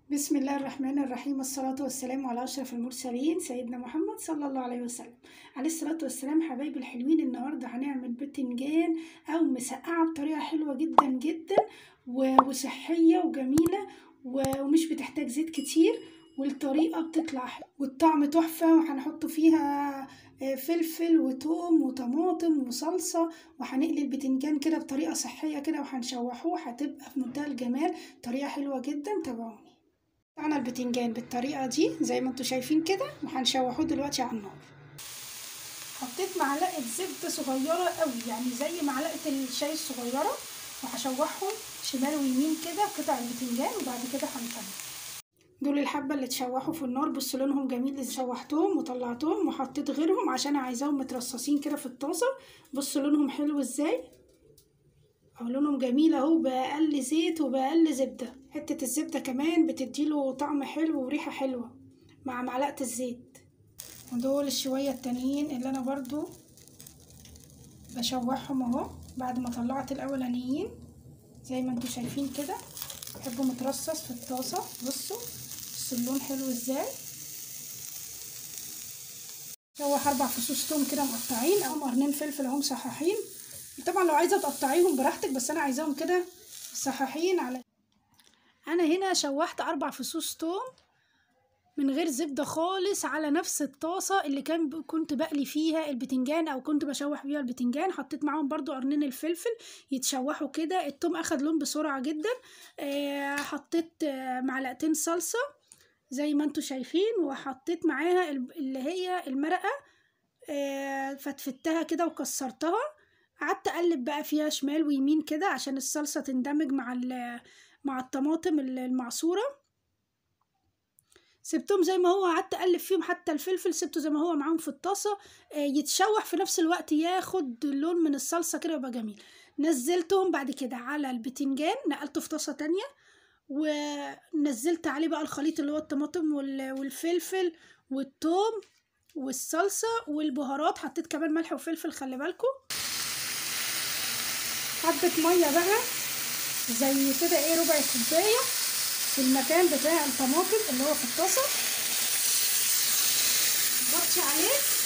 بسم الله الرحمن الرحيم الصلاة والسلام على أشرف المرسلين سيدنا محمد صلى الله عليه وسلم عليه الصلاة والسلام حبايبي الحلوين النهاردة هنعمل بتنجان أو مسقعة بطريقة حلوة جدا جدا و- وصحية وجميلة و- ومش بتحتاج زيت كتير والطريقة بتطلع حلوة والطعم تحفة وهنحط فيها آه، فلفل وتوم وطماطم وصلصة وهنقلي البتنجان كده بطريقة صحية كده وهنشوحوه هتبقى في منتهى الجمال طريقة حلوة جدا تابعوني قطعنا البتنجان بالطريقة دي زي ما انتوا شايفين كده وهنشوحوه دلوقتي على النار حطيت معلقة زبدة صغيرة قوي يعني زي معلقة الشاي الصغيرة وهشوحهم شمال ويمين كده قطع البتنجان وبعد كده هنكمل دول الحبة اللي اتشوحوا في النار بصوا لونهم جميل اللي شوحتهم وطلعتهم وحطيت غيرهم عشان عايزاهم مترصصين كده في الطاسة بصوا لونهم حلو ازاي او لونهم جميل اهو باقل زيت وباقل زبده حته الزبده كمان بتديله طعم حلو وريحه حلوه مع معلقه الزيت ودول الشويه التانيين اللي انا برضو بشوحهم اهو بعد ما طلعت الاولانيين زي ما انتوا شايفين كده بحبه مترصص في الطاسه بصوا بصوا اللون حلو ازاي شوح اربع فصوص توم كده مقطعين او قرنين فلفل اهم صحاحين طبعا لو عايزه تقطعيهم براحتك بس انا عايزاهم كده صحاحين على انا هنا شوحت اربع فصوص توم من غير زبده خالص على نفس الطاسه اللي كان ب- كنت بقلي فيها البتنجان او كنت بشوح فيها البتنجان حطيت معاهم برضو قرنين الفلفل يتشوحوا كده التوم اخد لون بسرعه جدا آه حطيت آه معلقتين صلصه زي ما انتوا شايفين وحطيت معاها ال- اللي هي المرقه آه فتفتها كده وكسرتها قعدت اقلب بقى فيها شمال ويمين كده عشان الصلصه تندمج مع ال- مع الطماطم ال- المعصوره سبتهم زي ما هو قعدت اقلب فيهم حتى الفلفل سبته زي ما هو معاهم في الطاسه آه، يتشوح في نفس الوقت ياخد لون من الصلصه كده يبقى جميل نزلتهم بعد كده على البتنجان نقلته في طاسه تانية ونزلت عليه بقى الخليط اللي هو الطماطم وال- والفلفل والثوم والصلصه والبهارات حطيت كمان ملح وفلفل خلي بالكم حبة مية بقى زي كده ايه ربع كوباية في المكان بتاع الطماطم اللي هو في الطاسة غطي عليه